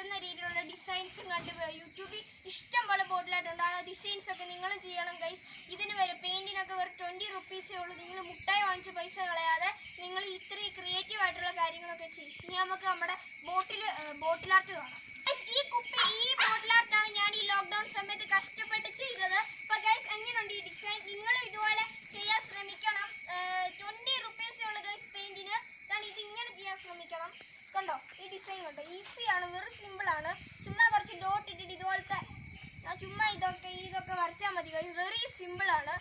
പറ്റുന്ന രീതിയിലുള്ള ഡിസൈൻസും കണ്ട് യൂട്യൂബിൽ ഇഷ്ടം പോലെ ബോട്ടിലായിട്ടുണ്ട് ആ ഡിസൈൻസ് ഒക്കെ നിങ്ങളും ചെയ്യണം ഗൈസ് ഇതിന് വരെ പെയിന്റിനൊക്കെ വെറും ട്വൻറ്റി റുപ്പീസേ ഉള്ളൂ നിങ്ങൾ മുട്ടായി വാങ്ങിച്ച പൈസ കളയാതെ നിങ്ങൾ ഇത്രയും ക്രിയേറ്റീവ് ആയിട്ടുള്ള കാര്യങ്ങളൊക്കെ ചെയ്യും ഇനി നമുക്ക് നമ്മുടെ ബോട്ടിൽ ബോട്ടിൽ ആർട്ട് കാണാം Guys, ഈ കുപ്പി ഈ ബോട്ടിൽ ആർട്ടാണ് ഞാൻ ഈ ലോക്ക്ഡൌൺ സമയത്ത് കഷ്ടപ്പെട്ട് ചെയ്തത് അപ്പൊ ഗൈസ് എങ്ങനെയുണ്ട് ഈ ഡിസൈൻ നിങ്ങൾ ഇതുപോലെ ചെയ്യാൻ ശ്രമിക്കണം ട്വന്റി റുപ്പീസേ ഉള്ളൂ ഗൈസ് പെയിന്റിന് കാരണം ഇത് ഇങ്ങനെ ചെയ്യാൻ ശ്രമിക്കണം കണ്ടോ ഈ ഡിസൈൻ കണ്ടോ ഈസി ആണ് വെറും സിമ്പിൾ ആണ് ചുമ്മാ കുറച്ച് ഡോട്ട് ഇട്ടിട്ട് ഇതുപോലത്തെ ആ ചുമ്മാ ഇതൊക്കെ ഇതൊക്കെ വരച്ചാൽ മതി ഗൈസ് വെറി സിമ്പിൾ ആണ്